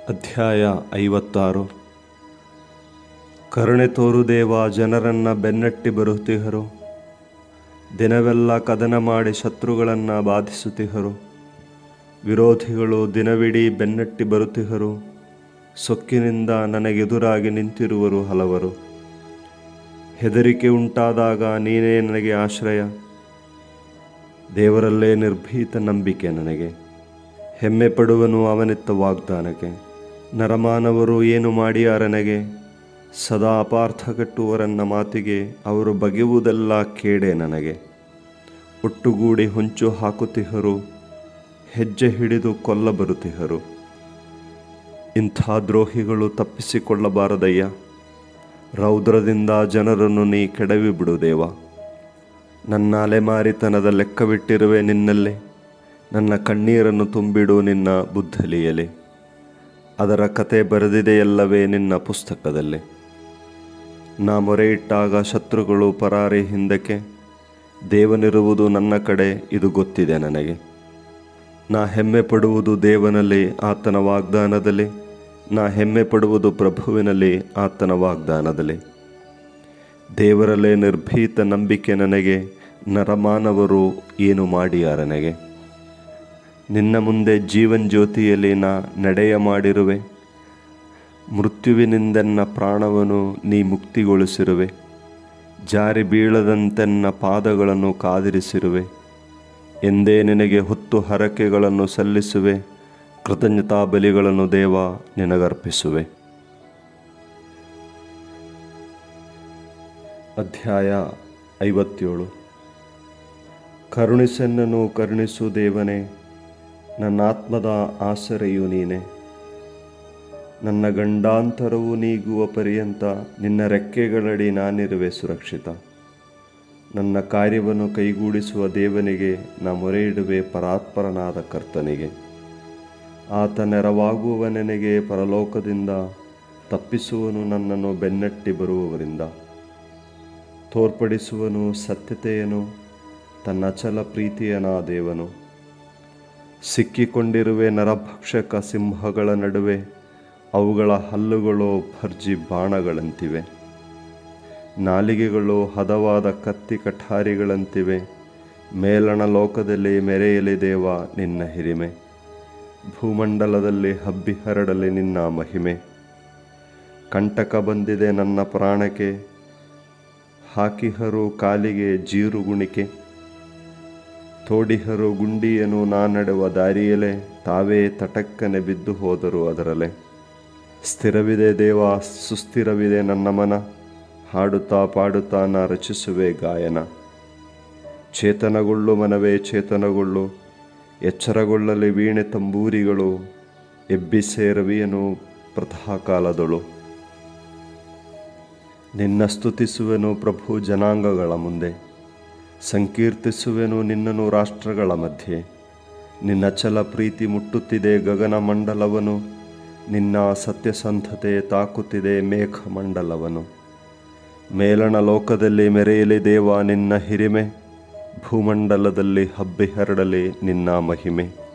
ಅಧ್ಯಾಯ ಐವತ್ತಾರು ಕರುಣೆ ತೋರು ದೇವ ಜನರನ್ನ ಬೆನ್ನಟ್ಟಿ ಬರುತ್ತಿಹರು ದಿನವೆಲ್ಲ ಕದನ ಮಾಡಿ ಶತ್ರುಗಳನ್ನು ಬಾಧಿಸುತ್ತಿಹರು ವಿರೋಧಿಗಳು ದಿನವಿಡೀ ಬೆನ್ನಟ್ಟಿ ಬರುತ್ತಿಹರು ಸೊಕ್ಕಿನಿಂದ ನನಗೆದುರಾಗಿ ನಿಂತಿರುವರು ಹಲವರು ಹೆದರಿಕೆ ಉಂಟಾದಾಗ ನೀನೇ ನನಗೆ ಆಶ್ರಯ ದೇವರಲ್ಲೇ ನಿರ್ಭೀತ ನಂಬಿಕೆ ನನಗೆ ಹೆಮ್ಮೆ ಪಡುವನು ಅವನಿತ್ತ ವಾಗ್ದಾನಕ್ಕೆ ನರಮಾನವರು ಏನು ಮಾಡಿಯಾರನೆಗೆ ಸದಾ ಅಪಾರ್ಥ ಕಟ್ಟುವರನ್ನ ಮಾತಿಗೆ ಅವರು ಬಗೆಯುವುದೆಲ್ಲ ಕೇಡೆ ನನಗೆ ಒಟ್ಟುಗೂಡಿ ಹೊಂಚು ಹಾಕುತ್ತಿಹರು ಹೆಜ್ಜೆ ಹಿಡಿದು ಕೊಲ್ಲ ಬರುತ್ತಿಹರು ಇಂಥ ದ್ರೋಹಿಗಳು ತಪ್ಪಿಸಿಕೊಳ್ಳಬಾರದಯ್ಯ ರೌದ್ರದಿಂದ ಜನರನ್ನು ನೀ ಕೆಡವಿ ಬಿಡು ದೇವ ನನ್ನ ಅಲೆಮಾರಿತನದ ಲೆಕ್ಕವಿಟ್ಟಿರುವೆ ನಿನ್ನಲ್ಲಿ ನನ್ನ ಕಣ್ಣೀರನ್ನು ತುಂಬಿಡು ನಿನ್ನ ಬುದ್ಧಲಿಯಲಿ ಅದರ ಕತೆ ಬರೆದಿದೆಯಲ್ಲವೇ ನಿನ್ನ ಪುಸ್ತಕದಲ್ಲಿ ನಾ ಮೊರೆಯಿಟ್ಟಾಗ ಶತ್ರುಗಳು ಪರಾರಿ ಹಿಂದಕ್ಕೆ ದೇವನಿರುವುದು ನನ್ನ ಕಡೆ ಇದು ಗೊತ್ತಿದೆ ನನಗೆ ನಾ ಹೆಮ್ಮೆ ಪಡುವುದು ದೇವನಲ್ಲಿ ಆತನ ವಾಗ್ದಾನದಲ್ಲಿ ನಾ ಹೆಮ್ಮೆ ಪಡುವುದು ಪ್ರಭುವಿನಲ್ಲಿ ಆತನ ವಾಗ್ದಾನದಲ್ಲಿ ದೇವರಲ್ಲೇ ನಿರ್ಭೀತ ನಂಬಿಕೆ ನನಗೆ ನರಮಾನವರು ಏನು ಮಾಡಿಯಾರನೆಗೆ ನಿನ್ನ ಮುಂದೆ ಜೀವನ್ ಜ್ಯೋತಿಯಲ್ಲಿ ನಾ ನಡೆಯ ಮಾಡಿರುವೆ ಮೃತ್ಯುವಿನಿಂದೆನ್ನ ಪ್ರಾಣವನ್ನು ನೀ ಮುಕ್ತಿಗೊಳಿಸಿರುವೆ ಜಾರಿ ಬೀಳದಂತೆನ್ನ ಪಾದಗಳನ್ನು ಕಾದಿರಿಸಿರುವೆ ಎಂದೇ ನಿನಗೆ ಹೊತ್ತು ಹರಕೆಗಳನ್ನು ಸಲ್ಲಿಸುವೆ ಕೃತಜ್ಞತಾ ಬಲಿಗಳನ್ನು ದೇವ ನಿನಗರ್ಪಿಸುವೆ ಅಧ್ಯಾಯ ಐವತ್ತೇಳು ಕರುಣಿಸೆನ್ನನು ಕರುಣಿಸು ದೇವನೇ ನನ್ನ ಆತ್ಮದ ಆಸರೆಯು ನೀನೆ ನನ್ನ ಗಂಡಾಂತರವು ನೀಗುವ ಪರ್ಯಂತ ನಿನ್ನ ರೆಕ್ಕೆಗಳಡಿ ನಾನಿರುವೆ ಸುರಕ್ಷಿತ ನನ್ನ ಕಾರ್ಯವನ್ನು ಕೈಗೂಡಿಸುವ ದೇವನಿಗೆ ನಾ ಮೊರೆಯಿಡುವೆ ಪರಾತ್ಪರನಾದ ಕರ್ತನಿಗೆ ಆತ ನೆರವಾಗುವ ನನಗೆ ಪರಲೋಕದಿಂದ ತಪ್ಪಿಸುವನು ನನ್ನನ್ನು ಬೆನ್ನಟ್ಟಿ ಬರುವವರಿಂದ ತೋರ್ಪಡಿಸುವನು ಸತ್ಯತೆಯನು ತನ್ನ ಅಚಲ ಪ್ರೀತಿಯನ ದೇವನು ಸಿಕ್ಕಿಕೊಂಡಿರುವೆ ನರಭಕ್ಷಕ ಸಿಂಹಗಳ ನಡುವೆ ಅವುಗಳ ಹಲ್ಲುಗಳು ಭರ್ಜಿ ಬಾಣಗಳಂತಿವೆ ನಾಲಿಗೆಗಳು ಹದವಾದ ಕತ್ತಿ ಕಠಾರಿಗಳಂತಿವೆ ಮೇಲಣ ಲೋಕದಲ್ಲಿ ಮೆರೆಯಲಿ ದೇವ ನಿನ್ನ ಹಿರಿಮೆ ಭೂಮಂಡಲದಲ್ಲಿ ಹಬ್ಬಿ ಹರಡಲಿ ನಿನ್ನ ಮಹಿಮೆ ಕಂಟಕ ಬಂದಿದೆ ನನ್ನ ಪ್ರಾಣಕ್ಕೆ ಹಾಕಿಹರು ಕಾಲಿಗೆ ಜೀರುಗುಣಿಕೆ ತೋಡಿಹರು ಗುಂಡಿಯನು ನಾನಡೆವ ದಾರಿಯಲೆ ತಾವೇ ತಟಕ್ಕನೆ ಬಿದ್ದು ಹೋದರು ಅದರಲೆ ಸ್ಥಿರವಿದೆ ದೇವ ಸುಸ್ಥಿರವಿದೆ ನನ್ನ ಮನ ಹಾಡುತ್ತಾ ಪಾಡುತ್ತಾ ನಾ ರಚಿಸುವೆ ಗಾಯನ ಚೇತನಗೊಳ್ಳು ಮನವೇ ಚೇತನಗೊಳ್ಳು ಎಚ್ಚರಗೊಳ್ಳಲಿ ವೀಣೆ ತಂಬೂರಿಗಳು ಎಬ್ಬಿಸೇರವಿಯನು ಪ್ರತಃಕಾಲದಳು ನಿನ್ನ ಸ್ತುತಿಸುವೆನು ಪ್ರಭು ಜನಾಂಗಗಳ ಮುಂದೆ ಸಂಕೀರ್ತಿಸುವೆನು ನಿನ್ನನು ರಾಷ್ಟ್ರಗಳ ಮಧ್ಯೆ ನಿನ್ನ ಚಲ ಪ್ರೀತಿ ಮುಟ್ಟುತ್ತಿದೆ ಗಗನ ಮಂಡಲವನು ನಿನ್ನ ಸತ್ಯಸಂಧತೆ ತಾಕುತ್ತಿದೆ ಮೇಘಮಂಡಲವನು ಮೇಲಣ ಲೋಕದಲ್ಲಿ ಮೆರೆಯಲಿ ದೇವ ನಿನ್ನ ಹಿರಿಮೆ ಭೂಮಂಡಲದಲ್ಲಿ ಹಬ್ಬಿ ಹರಡಲಿ ನಿನ್ನ ಮಹಿಮೆ